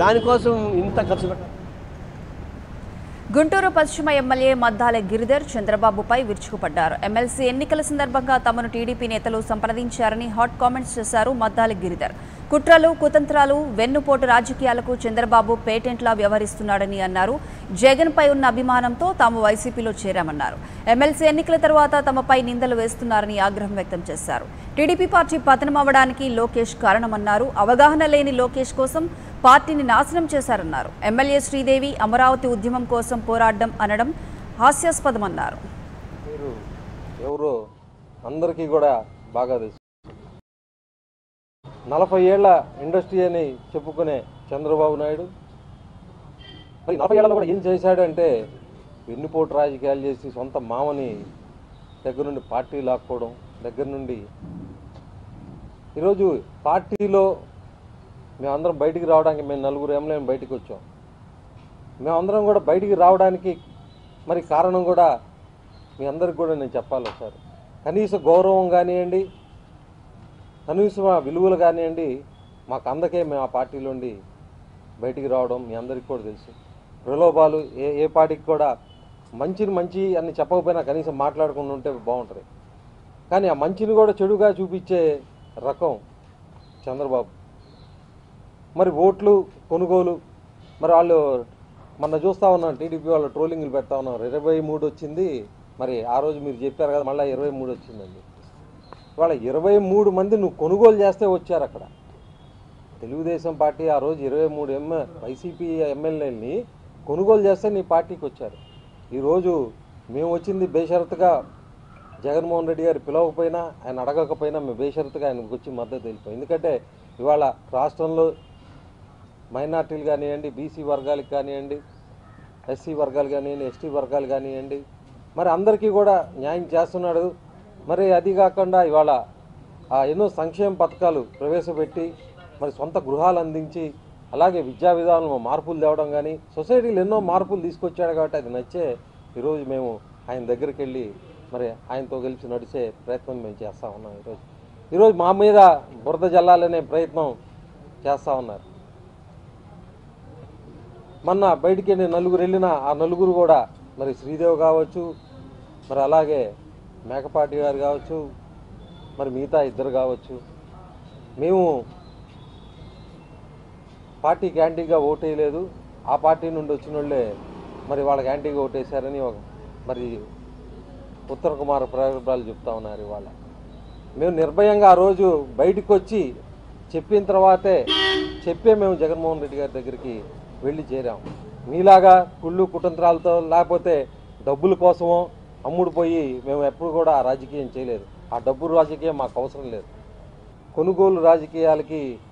దానికోసం ఇంత ఖర్చు పెట్టాలి గుంటూరు పశ్చిమ ఎమ్మెల్యే మద్దాల గిరిధర్ చంద్రబాబుపై విరుచుకుపడ్డారు ఎమ్మెల్సీ ఎన్నికల సందర్భంగా తమను టీడీపీ నేతలు సంప్రదించారని హాట్ కామెంట్స్ చేశారు మద్దాల గిరిధర్ కుట్రలు కుతంత్రాలు వెన్నుపోటు రాజకీయాలకు చంద్రబాబు పేటెంట్లా వ్యవహరిస్తున్నాడని అన్నారు జగన్పై ఉన్న అభిమానంతో తాము వైసీపీలో చేరామన్నారు ఎమ్మెల్సీ ఎన్నికల తర్వాత తమపై నిందలు వేస్తున్నారని ఆగ్రహం వ్యక్తం చేశారు టీడీపీ పార్టీ పతనం అవ్వడానికి లోకేష్ కారణమన్నారు అవగాహన లేని లోకేష్ కోసం పార్టీని నాశనం చేశారన్నారు ఎమ్మెల్యే శ్రీదేవి అమరావతి ఉద్యమం కోసం పోరాడడం అనడం హాస్యాస్పదమన్నారు మీరు ఎవరో అందరికీ కూడా బాగా తెలుసు నలభై ఏళ్ల ఇండస్ట్రీ అని చెప్పుకునే చంద్రబాబు నాయుడు మరి నలభై ఏళ్ళలో కూడా ఏం చేశాడంటే వెన్నుపోటు రాజకీయాలు చేసి సొంత మామని దగ్గర నుండి పార్టీ లాక్కోవడం దగ్గర నుండి ఈరోజు పార్టీలో మేమందరం బయటికి రావడానికి మేము నలుగురు ఎమ్మెల్యేలు బయటికి వచ్చాం మేమందరం కూడా బయటికి రావడానికి మరి కారణం కూడా మీ అందరికి కూడా నేను చెప్పాలి ఒకసారి కనీస గౌరవం కానివ్వండి కనీసం ఆ విలువలు కానివ్వండి మాకు అందకే మేము ఆ పార్టీలోండి బయటికి రావడం మీ అందరికీ కూడా తెలుసు ప్రలోభాలు ఏ ఏ పార్టీకి కూడా మంచిని మంచి అని చెప్పకపోయినా కనీసం మాట్లాడకుండా ఉంటే బాగుంటుంది కానీ ఆ మంచిని కూడా చెడుగా చూపించే రకం చంద్రబాబు మరి ఓట్లు కొనుగోలు మరి వాళ్ళు మొన్న చూస్తా ఉన్నాం టీడీపీ వాళ్ళు ట్రోలింగ్లు పెడతా ఉన్నారు ఇరవై మూడు వచ్చింది మరి ఆ రోజు మీరు చెప్పారు కదా మళ్ళీ ఇరవై మూడు వచ్చిందండి వాళ్ళ ఇరవై మూడు మంది నువ్వు కొనుగోలు చేస్తే వచ్చారు అక్కడ తెలుగుదేశం పార్టీ ఆ రోజు ఇరవై మూడు ఎమ్ వైసీపీ ఎమ్మెల్యేలని కొనుగోలు చేస్తే నీ పార్టీకి వచ్చారు ఈరోజు మేము వచ్చింది బేషరతుగా జగన్మోహన్ రెడ్డి గారు పిలవకపోయినా ఆయన అడగకపోయినా మేము బేషరతుగా ఆయనకు వచ్చి మద్దతు తెలిపాం ఎందుకంటే ఇవాళ రాష్ట్రంలో మైనార్టీలు కానివ్వండి బీసీ వర్గాలకు కానివ్వండి ఎస్సీ వర్గాలు కానివ్వండి ఎస్టీ వర్గాలు కానివ్వండి మరి అందరికీ కూడా న్యాయం చేస్తున్నాడు మరి అది కాకుండా ఇవాళ ఆ ఎన్నో సంక్షేమ పథకాలు ప్రవేశపెట్టి మరి సొంత గృహాలు అందించి అలాగే విద్యా విధానంలో మార్పులు తేవడం కానీ సొసైటీలో ఎన్నో మార్పులు తీసుకొచ్చాడు కాబట్టి అది నచ్చే ఈరోజు మేము ఆయన దగ్గరికి వెళ్ళి మరి ఆయనతో కలిసి నడిచే ప్రయత్నం మేము చేస్తూ ఉన్నాం ఈరోజు ఈరోజు మా మీద బురద జల్లాలనే ప్రయత్నం చేస్తూ ఉన్నారు మొన్న బయటికి వెళ్ళి నలుగురు వెళ్ళిన ఆ నలుగురు కూడా మరి శ్రీదేవి కావచ్చు మరి అలాగే మేకపాటి గారు కావచ్చు మరి మిగతా ఇద్దరు కావచ్చు మేము పార్టీకి యాంటీగా ఓటేయలేదు ఆ పార్టీ నుండి వచ్చిన వాళ్ళే మరి వాళ్ళకి యాంటీగా ఓటేశారని ఒక మరి ఉత్తర కుమార్ ప్రగల్భాలు చెప్తా ఉన్నారు ఇవాళ మేము నిర్భయంగా ఆ రోజు బయటకు వచ్చి చెప్పిన తర్వాతే చెప్పే మేము జగన్మోహన్ రెడ్డి గారి దగ్గరికి వెళ్ళి చేరాం మీలాగా కుళ్ళు కుతంత్రాలతో లేకపోతే డబ్బుల కోసమో అమ్ముడు పోయి మేము ఎప్పుడు కూడా ఆ రాజకీయం చేయలేదు ఆ డబ్బు రాజకీయం మాకు అవసరం లేదు కొనుగోలు రాజకీయాలకి